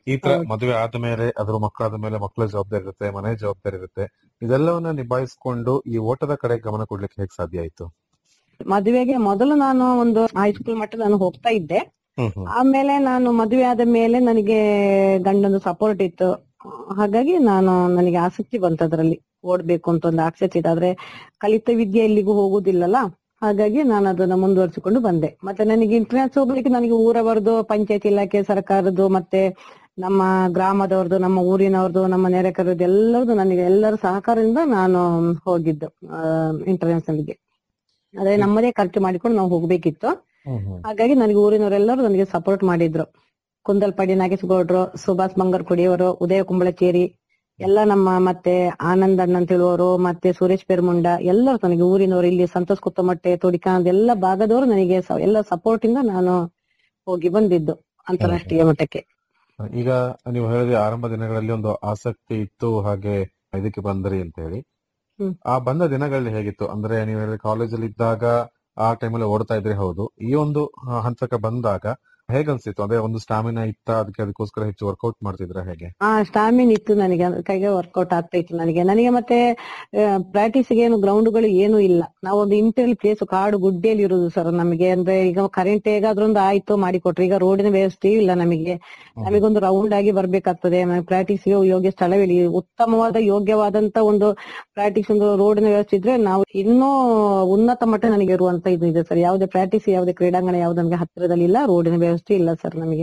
ಈ ತರ ಹೌದು. ಮದುವೆ ಆದ್ಮೇಲೆ ಅದ್ರ ಮಕ್ಕಳಾದ ಮೇಲೆ ಮಕ್ಕಳ ಜವಾಬ್ದಾರಿ ಇರುತ್ತೆ ಮನೆ ಜವಾಬ್ದಾರಿ ಇರುತ್ತೆ ಇದೆಲ್ಲವನ್ನ ನಿಭಾಯಿಸ್ಕೊಂಡು ಈ ಓಟದ ಕಡೆ ಗಮನ ಕೊಡ್ಲಿಕ್ಕೆ ಹೇಗ್ ಸಾಧ್ಯ ಆಯ್ತು ಮದುವೆಗೆ ಮೊದಲು ನಾನು ಒಂದು ಹೈಸ್ಕೂಲ್ ಮಟ್ಟ ನಾನು ಹೋಗ್ತಾ ಇದ್ದೆ ಹ್ಮ್ ಹ್ಮ್ ಆಮೇಲೆ ನಾನು ಮದುವೆ ಆದ ಮೇಲೆ ನನಗೆ ಗಂಡಂದು ಸಪೋರ್ಟ್ ಇತ್ತು ಹಾಗಾಗಿ ನಾನು ನನಗೆ ಆಸಕ್ತಿ ಬಂತು ಅದರಲ್ಲಿ ಓಡ್ಬೇಕು ಅಂತ ಒಂದು ಆಸಕ್ತಿ ಇತ್ತು ಆದ್ರೆ ಕಲಿತ ವಿದ್ಯೆ ಎಲ್ಲಿಗೂ ಹೋಗುದಿಲ್ಲಲ್ಲ ಹಾಗಾಗಿ ನಾನು ಅದನ್ನ ಮುಂದುವರಿಸಿಕೊಂಡು ಬಂದೆ ಮತ್ತೆ ನನಗೆ ಇಂಟರ್ನೆಟ್ ಹೋಗ್ಲಿಕ್ಕೆ ನನಗೆ ಊರವರದು ಪಂಚಾಯತ್ ಇಲಾಖೆ ಸರ್ಕಾರದ್ದು ಮತ್ತೆ ನಮ್ಮ ಗ್ರಾಮದವ್ರದ್ದು ನಮ್ಮ ಊರಿನವ್ರದ್ದು ನಮ್ಮ ನೆರೆಕರದ್ದು ಎಲ್ಲರದು ನನಗೆ ಎಲ್ಲರ ಸಹಕಾರದಿಂದ ನಾನು ಹೋಗಿದ್ದು ಇಂಟರ್ನ್ಯಾಷನಲ್ಗೆ ಅದೇ ನಮ್ಮದೇ ಖರ್ಚು ಮಾಡಿಕೊಂಡು ನಾವು ಹೋಗ್ಬೇಕಿತ್ತು ಹ್ಮ್ ಹ್ಮ್ ಹಾಗಾಗಿ ನನಗೆ ಊರಿನವರೆಲ್ಲರೂ ನನಗೆ ಸಪೋರ್ಟ್ ಮಾಡಿದ್ರು ಕುಂದಲ್ಪಾಡಿ ನಾಗೇಶಗೌಡ್ರು ಸುಭಾಷ್ ಮಂಗರ್ ಕುಡಿಯವರು ಉದಯ ಕುಂಬಳಚೇರಿ ಎಲ್ಲ ನಮ್ಮ ಮತ್ತೆ ಆನಂದ್ ಅಣ್ಣ ಅಂತ ಹೇಳುವವರು ಮತ್ತೆ ಸುರೇಶ್ ಪೆರ್ಮುಂಡ ಎಲ್ಲರೂ ನನಗೆ ಊರಿನವರು ಇಲ್ಲಿ ಸಂತೋಷ್ ಕುತ್ತಮಟ್ಟೆ ತೋಡಿಕಾಂದ್ ಎಲ್ಲ ಭಾಗದವರು ನನಗೆ ಸ- ಎಲ್ಲ ಸಪೋರ್ಟ್ ಇಂದ ನಾನು ಹೋಗಿ ಬಂದಿದ್ದು ಅಂತಾರಾಷ್ಟ್ರೀಯ ಮಟ್ಟಕ್ಕೆ ಈಗ ನೀವು ಹೇಳಿದ್ರೆ ಆರಂಭ ದಿನಗಳಲ್ಲಿ ಒಂದು ಆಸಕ್ತಿ ಇತ್ತು ಹಾಗೆ ಇದಕ್ಕೆ ಬಂದ್ರಿ ಅಂತ ಹೇಳಿ ಹ್ಮ್. ಆ ಬಂದ ದಿನಗಳಲ್ಲಿ ಹೇಗಿತ್ತು ಅಂದ್ರೆ ನೀವು ಹೇಳಿದ್ರೆ ಕಾಲೇಜಲ್ಲಿ ಇದ್ದಾಗ ಆ ಟೈಮಲ್ಲಿ ಓಡ್ತಾ ಇದ್ರಿ ಹೌದು ಈ ಒಂದು ಆ, ಹಂತಕ್ಕೆ ಬಂದಾಗ ಹೇಗನ್ಸಿತ್ತು ಅದೇ ಒಂದು ಸ್ಟಾಮಿನಾ ಇತ್ತ ಅದಕ್ಕೆ ಅದಕ್ಕೋಸ್ಕರ ಹೆಚ್ಚು ವರ್ಕೌಟ್ ಮಾಡ್ತಿದ್ರ ಹೇಗೆ ಆ ಸ್ಟಾಮಿನ್ ಇತ್ತು ನನಗೆ ಅಂದ್ರೆ ಕೈಗೆ ವರ್ಕೌಟ್ ಆಗ್ತಾ ಇತ್ತು ನನಗೆ ನನಗೆ ಮತ್ತೆ ಪ್ರಾಕ್ಟೀಸ್ ಏನು ಗ್ರೌಂಡ್ಗಳು ಏನು ಇಲ್ಲ ನಾವೊಂದು ಇಂಟರ್ನಲ್ ಪ್ಲೇಸ್ ಕಾಡು ಗುಡ್ಡೆಯಲ್ಲಿ ಇರುದು ಸರ್ ನಮಗೆ ಅಂದ್ರೆ ಈಗ ಕರೆಂಟ್ ಹೇಗಾದ್ರೊಂದು ಆಯ್ತು ಮಾಡಿಕೊಟ್ರು ಈಗ ರೋಡಿನ ವ್ಯವಸ್ಥೆ ಇಲ್ಲ ನಮಗೆ ನಮಗೊಂದು ರೌಂಡ್ ಆಗಿ ಬರ್ಬೇಕಾಗ್ತದೆ ಪ್ರಾಕ್ಟೀಸ್ ಯೋಗ್ಯ ಸ್ಥಳವಿಲ್ಲ ಉತ್ತಮವಾದ ಯೋಗ್ಯವಾದಂತ ಒಂದು ಪ್ರಾಕ್ಟೀಸ್ ಒಂದು ರೋಡಿನ ವ್ಯವಸ್ಥೆ ಇದ್ರೆ ನಾವು ಇನ್ನೂ ಉನ್ನತ ಮಟ್ಟ ನನಗೆ ಇರುವಂತ ಇದು ಇದೆ ಸರ್ ಯಾವುದೇ ಪ್ರಾಕ್ಟೀಸ್ ಯಾವುದೇ ಕ್ರೀಡಾಂಗಣ ಯಾವ್ದು ನಮಗೆ ಹತ್ತಿರದಲ್ಲಿ ಇಲ್ಲ ರೋಡಿನ ವ್ಯವಸ್ಥೆ ಇಲ್ಲ ಸರ್ ನಮಗೆ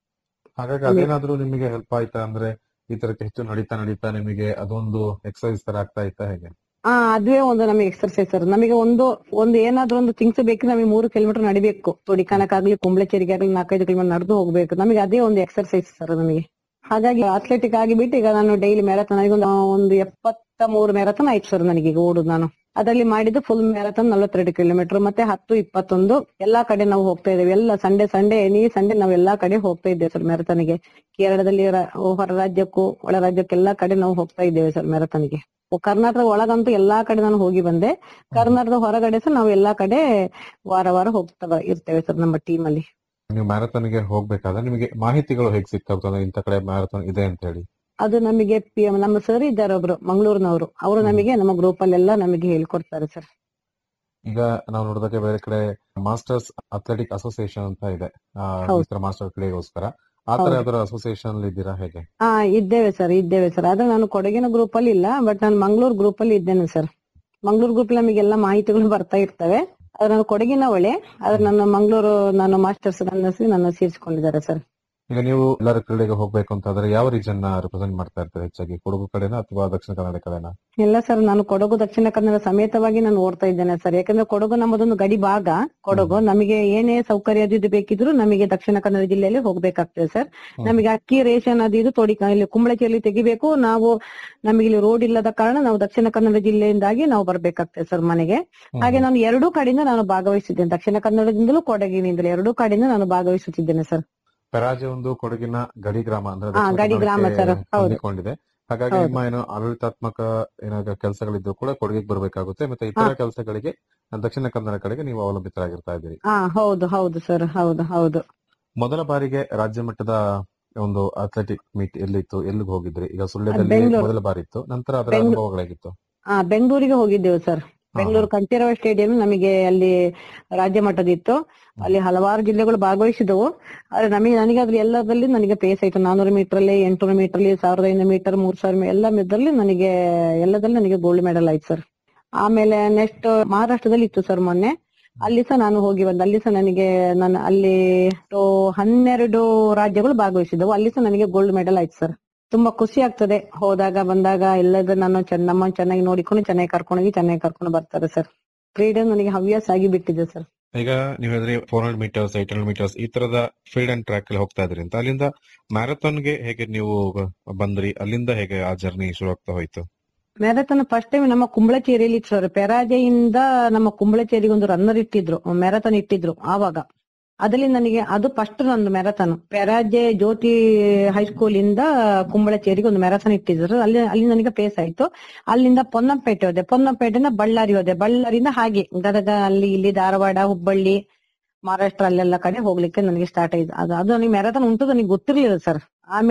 ಹಾಗಾಗಿ ಅದೇನಾದ್ರೂ ನಿಮಗೆ ಹೆಲ್ಪ್ ಆಯ್ತಾ ಅಂದ್ರೆ ಈ ತರಕ್ಕೆ ಹೆಚ್ಚು ನಡೀತಾ ನಡೀತಾ ನಿಮಗೆ ಅದೊಂದು ಎಕ್ಸರ್ಸೈಸ್ ತರ ಆಗ್ತಾ ಇತ್ತಾ ಹೇಗೆ ಹಾ ಅದುವೇ ಒಂದು ನಮಗೆ ಎಕ್ಸರ್ಸೈಸ್ ಸರ್ ನಮಗೆ ಒಂದು ಒಂದು ಏನಾದ್ರೂ ಒಂದು ಥಿಂಗ್ಸ್ ಬೇಕು ನಮಗೆ ಮೂರು ಕಿಲೋಮೀಟರ್ ನಡಿಬೇಕು ತೊಡಿಕಾನಕ್ಕಾಗ್ಲಿ ಕುಂಬಳಚೇರಿಗೆ ಆಗ್ಲಿ ನಾಲ್ಕೈದು ಕಿಲೋಮೀಟರ್ ನಡೆದು ಹೋಗ್ಬೇಕು ನಮಗೆ ಅದೇ ಒಂದು ಎಕ್ಸರ್ಸೈಸ್ ಸರ್ ನಮಗೆ ಹಾಗಾಗಿ ಅಥ್ಲೆಟಿಕ್ ಆಗಿಬಿಟ್ಟು ಈಗ ನಾನು ಡೈಲಿ ಮ್ಯಾರಥಾನ್ ನನಗೊಂದು ಒಂದು ಎಪ್ಪತ್ತ ಮೂರು ಮ್ಯಾರಥಾನ್ ಆಯ್ತು ಸರ್ ನನಗೆ ಈಗ ಓಡುದು ನಾನು ಅದರಲ್ಲಿ ಮಾಡಿದ್ದು ಫುಲ್ ಮ್ಯಾರಥಾನ್ ನಲವತ್ತೆರಡು ಕಿಲೋಮೀಟರ್ ಮತ್ತೆ ಹತ್ತು ಇಪ್ಪತ್ತೊಂದು ಎಲ್ಲಾ ಕಡೆ ನಾವು ಹೋಗ್ತಾ ಇದ್ದೇವೆ ಎಲ್ಲ ಸಂಡೆ ಸಂಡೆ ಎನಿ ಸಂಡೆ ನಾವು ಎಲ್ಲಾ ಕಡೆ ಹೋಗ್ತಾ ಇದ್ದೇವೆ ಸರ್ ಮ್ಯಾರಥಾನ್ಗೆ ಕೇರಳದಲ್ಲಿ ರ- ಹೊರ ರಾಜ್ಯಕ್ಕೂ ಒಳ ರಾಜ್ಯಕ್ಕೆ ಎಲ್ಲಾ ಕಡೆ ನಾವು ಹೋಗ್ತಾ ಇದ್ದೇವೆ ಸರ್ ಮ್ಯಾರಥಾನ್ಗೆ ಕರ್ನಾಟಕದ ಒಳಗಂತೂ ಎಲ್ಲಾ ಕಡೆ ನಾನು ಹೋಗಿ ಬಂದೆ ಕರ್ನಾಟಕದ ಹೊರಗಡೆ ಸಹ ನಾವು ಎಲ್ಲಾ ಕಡೆ ವಾರ ವಾರ ಹೋಗ್ತಾ ಬ- ಇರ್ತೇವೆ ಸರ್ ನಮ್ಮ ಟೀಮ್ ಅಲ್ಲಿ ನೀವು ಮ್ಯಾರಥಾನ್ಗೆ ಹೋಗ್ಬೇಕಾದ್ರೆ ನಿಮಗೆ ಮಾಹಿತಿಗಳು ಹೇಗೆ ಸಿಗ್ತಾವ ಇಂಥ ಕಡೆ ಮ್ಯಾರಥಾನ್ ಇದೆ ಅಂತ ಹೇಳಿ ಅದು ನಮಗೆ ಪಿ ನಮ್ಮ ಸರ್ ಇದ್ದಾರೆ ಒಬ್ರು ಮಂಗಳೂರಿನವರು ಅವರು ನಮಗೆ ನಮ್ಮ ಗ್ರೂಪ್ ಅಲ್ಲೆಲ್ಲ ನಮಗೆ ಹೇಳ್ಕೊಡ್ತಾರೆ ಸರ್ ಈಗ ನಾವು ನೋಡಿದಾಗ ಬೇರೆ ಕಡೆ ಮಾಸ್ಟರ್ಸ್ ಅಥ್ಲೆಟಿಕ್ ಅಸೋಸಿಯೇಷನ್ ಅಂತ ಇದೆ ಆ, ಹೌದು. ಈ ತರ ಮಾಸ್ಟರ್ ಕ್ರೀಡೆಗೋಸ್ಕರ ಆ ತರ ಹೌದು. ಯಾವ್ದಾರ ಅಸೋಸಿಯೇಷನ್ ಅಲ್ಲಿ ಇದ್ದೀರಾ ಹೇಗೆ ಹಾ ಇದ್ದೇವೆ ಸರ್ ಇದ್ದೇವೆ ಸರ್ ಆದ್ರೆ ನಾನು ಕೊಡಗಿನ ಗ್ರೂಪ್ ಅಲ್ಲಿ ಇಲ್ಲ ಬಟ್ ನಾನು ಮಂಗಳೂರು ಗ್ರೂಪ್ ಅಲ್ಲಿ ಇದ್ದೇನೆ ಸರ್ ಮಂಗಳೂರು ಗ್ರೂಪ್ ನಮಗೆಲ್ಲ ಮಾಹಿತಿಗಳು ಬರ್ತಾ ಇರ್ತವೆ ಆದ್ರೆ ನಾನು ಕೊಡಗಿನ ಒಳೆ ಆದ್ರೆ ನನ್ನ ಮಂಗಳೂರು ನಾನು ಮಾಸ್ಟರ್ಸ್ ನನ್ನ ನನ್ನ ಸೇರಿಸಿಕೊಂಡಿದ್ದಾರೆ ಸರ್ ಈಗ ನೀವು ಎಲ್ಲರ ಕ್ರೀಡೆಗೆ ಹೋಗ್ಬೇಕು ಅಂತ ಆದ್ರೆ ಯಾವ ರೀಜನ್ ರೆಪ್ರೆಸೆಂಟ್ ಮಾಡ್ತಾ ಇರ್ತಾರೆ ಹೆಚ್ಚಾಗಿ ಕೊಡಗು ಕಡೆನಾ ಅಥವಾ ದಕ್ಷಿಣ ಕನ್ನಡ ಕಡೆನಾ ಇಲ್ಲ ಸರ್ ನಾನು ಕೊಡಗು ದಕ್ಷಿಣ ಕನ್ನಡ ಸಮೇತವಾಗಿ ನಾನು ಓಡ್ತಾ ಇದ್ದೇನೆ ಸರ್ ಯಾಕಂದ್ರೆ ಕೊಡಗು ನಮ್ಮದೊಂದು ಗಡಿ ಭಾಗ ಕೊಡಗು ನಮಗೆ ಏನೇ ಸೌಕರ್ಯ ಅದು ಇದು ಬೇಕಿದ್ರು ನಮಗೆ ದಕ್ಷಿಣ ಕನ್ನಡ ಜಿಲ್ಲೆಯಲ್ಲಿ ಹೋಗ್ಬೇಕಾಗ್ತದೆ ಸರ್ ಹ್ಮ್. ನಮಗೆ ಅಕ್ಕಿ ರೇಷನ್ ಅದು ಇದು ತೋಡಿ ಇಲ್ಲಿ ಕುಂಬಳಚೇರಿ ತೆಗಿಬೇಕು ನಾವು ನಮಗೆ ಇಲ್ಲಿ ರೋಡ್ ಇಲ್ಲದ ಕಾರಣ ನಾವು ದಕ್ಷಿಣ ಕನ್ನಡ ಜಿಲ್ಲೆಯಿಂದಾಗಿ ನಾವು ಬರ್ಬೇಕಾಗ್ತದೆ ಸರ್ ಮನೆಗೆ ಹ್ಮ್. ಹಾಗೆ ನಾನು ಎರಡೂ ಕಡೆಯಿಂದ ನಾನು ಭಾಗವಹಿಸಿದ್ದೇನೆ ದಕ್ಷಿಣ ಕನ್ನಡದಿಂದಲೂ ಕೊಡಗಿನಿಂದಲೂ ಎರಡೂ ಕಡೆಯಿಂದ ನಾನು ಭಾಗವಹಿಸುತ್ತಿದ್ದೇನೆ ಸರ್ ಪೆರಾಜೆ ಒಂದು ಕೊಡಗಿನ ಗಡಿ ಗ್ರಾಮ ಅಂದ್ರೆ ಹಾ, ದಕ್ಷಿಣ ಗಡಿ ಗ್ರಾಮ ಕನ್ನಡಕ್ಕೆ ಸರ್, ಹೌದು. ಹೊಂದಿಕೊಂಡಿದೆ ಹಾಗಾಗಿ ಹೌದು. ನಿಮ್ಮ ಏನೋ ಆಡಳಿತಾತ್ಮಕ ಏನಾದ್ರು ಕೆಲಸಗಳಿದ್ರು ಕೂಡ ಕೊಡಗಿಗೆ ಬರ್ಬೇಕಾಗುತ್ತೆ ಮತ್ತೆ ಇತರ ಹಾ. ಕೆಲಸಗಳಿಗೆ ದಕ್ಷಿಣ ಕನ್ನಡ ಕಡೆಗೆ ನೀವು ಅವಲಂಬಿತರಾಗಿರ್ತಾ ಇದ್ದೀರಿ ಹಾ ಹೌದು ಹೌದು ಸರ್ ಹೌದು ಹೌದು ಮೊದಲ ಬಾರಿಗೆ ರಾಜ್ಯ ಮಟ್ಟದ ಒಂದು ಅಥ್ಲೆಟಿಕ್ ಮೀಟ್ ಎಲ್ಲಿತ್ತು ಎಲ್ಲಿಗೆ ಹೋಗಿದ್ರಿ ಈಗ ಸುಳ್ಯದಲ್ಲಿ ಬೆಂಗಳೂರು. ಮೊದಲ ಬಾರಿ ಇತ್ತು ನಂತರ ಅದರ ಬೆಂಗಳೂರು. ಅನುಭವಗಳಾಗಿತ್ತು ಆ ಬೆಂಗಳೂರಿಗೆ ಹೋಗಿದ್ದೆವು ಸರ್ ಬೆಂಗಳೂರು ಕಂಠೀರವ ಸ್ಟೇಡಿಯಂ ನಮಗೆ ಅಲ್ಲಿ ರಾಜ್ಯ ಮಟ್ಟದ ಇತ್ತು ಅಲ್ಲಿ ಹಲವಾರು ಜಿಲ್ಲೆಗಳು ಭಾಗವಹಿಸಿದವು ಆದ್ರೆ ನಮಗೆ ನನಗೆ ಅದ್ರ ಎಲ್ಲದಲ್ಲಿ ನನಗೆ ಪೇಸ್ ಆಯ್ತು ನಾನೂರು ಮೀಟರ್ ಅಲ್ಲಿ ಎಂಟುನೂರು ಮೀಟರ್ ಅಲ್ಲಿ ಸಾವಿರದ ಐನೂರು ಮೀಟರ್ ಮೂರ್ ಸಾವಿರ ಮೀ- ಎಲ್ಲ ಮಿದ್ರಲ್ಲಿ ನನಗೆ ಎಲ್ಲದಲ್ಲಿ ನನಗೆ ಗೋಲ್ಡ್ ಮೆಡಲ್ ಆಯ್ತು ಸರ್ ಆಮೇಲೆ ನೆಕ್ಸ್ಟ್ ಮಹಾರಾಷ್ಟ್ರದಲ್ಲಿ ಇತ್ತು ಸರ್ ಮೊನ್ನೆ ಅಲ್ಲಿ ಸಹ ನಾನು ಹೋಗಿ ಬಂದೆ ಅಲ್ಲಿ ಸಹ ನನಗೆ ನಾನು ಅಲ್ಲಿ ಟು ಹನ್ನೆರಡು ರಾಜ್ಯಗಳು ಭಾಗವಹಿಸಿದವು ಅಲ್ಲಿ ಸಹ ನನಗೆ ಗೋಲ್ಡ್ ಮೆಡಲ್ ಆಯ್ತು ಸರ್ ತುಂಬಾ ಖುಷಿ ಆಗ್ತದೆ ಹೋದಾಗ ಬಂದಾಗ ಎಲ್ಲದ ನಾನು ಚೆನ್ನ ನಮ್ಮನ್ನ ಚೆನ್ನಾಗಿ ನೋಡಿಕೊಂಡು ಚೆನ್ನಾಗಿ ಕರ್ಕೊಂಡು ಹೋಗಿ ಚೆನ್ನಾಗಿ ಕರ್ಕೊಂಡು ಬರ್ತಾರೆ ಸರ್ ಕ್ರೀಡೆ ನನಗೆ ಹವ್ಯಾಸ ಆಗಿ ಬಿಟ್ಟಿದೆ ಸರ್ ಈಗ ನೀವು ಹೇಳಿದ್ರೆ four hundred metres eight hundred metres ಈ ತರದ ಫೀಲ್ಡ್ ಅಂಡ್ ಟ್ರ್ಯಾಕ್ ಅಲ್ಲಿ ಹೋಗ್ತಾ ಇದ್ರಿ ಅಂತ ಅಲ್ಲಿಂದ ಮ್ಯಾರಥಾನ್ಗೆ ಹೇಗೆ ನೀವು ಬಂದ್ರಿ ಅಲ್ಲಿಂದ ಹೇಗೆ ಆ ಜರ್ನಿ ಶುರು ಆಗ್ತಾ ಹೋಯ್ತು ಮ್ಯಾರಥಾನ್ ಫಸ್ಟ್ ಟೈಮ್ ನಮ್ಮ ಕುಂಬಳಚೇರಿಯಲ್ಲಿ ಇತ್ತು ಸರ್ ಪೆರಾಜೆಯಿಂದ ನಮ್ಮ ಕುಂಬಳಚೇರಿಗೆ ಒಂದು ರನ್ನರ್ ಇಟ್ಟಿದ್ರು ಮ್ಯಾರಥಾನ್ ಇಟ್ಟಿದ್ರು ಆವಾಗ ಅದ್ರಲ್ಲಿ ನನಗೆ ಅದು ಫಸ್ಟ್ ನಂದು ಮ್ಯಾರಥಾನ್ ಪೆರಾಜೆ ಜ್ಯೋತಿ ಹೈಸ್ಕೂಲ್ ಇಂದ ಕುಂಬಳಚೇರಿಗೆ ಒಂದು ಮ್ಯಾರಥಾನ್ ಇಟ್ಟಿದ್ರು ಅಲ್ಲಿ ಅಲ್ಲಿ ನನಗೆ ಪೇಸ್ ಆಯ್ತು ಅಲ್ಲಿಂದ ಪೊನ್ನಂಪೇಟೆ ಹೋದೆ ಪೊನ್ನಂಪೇಟೆಯಿಂದ ಬಳ್ಳಾರಿ ಹೋದೆ ಬಳ್ಳಾರಿಯಿಂದ ಹಾಗೆ ಗದಗ ಅಲ್ಲಿ ಇಲ್ಲಿ ಧಾರವಾಡ ಹುಬ್ಬಳ್ಳಿ ಮಹಾರಾಷ್ಟ್ರ ಅಲ್ಲೆಲ್ಲ ಕಡೆ ಹೋಗ್ಲಿಕ್ಕೆ ನನಗೆ ಸ್ಟಾರ್ಟ್ ಆಯ್ತು ಅದು ಅದು ನನಗೆ ಮ್ಯಾರಥಾನ್ ಉಂಟು ನನಗೆ ಗೊತ್ತಿರ್ಲಿಲ್ಲ ಸರ್ ಆಮೇಲೆ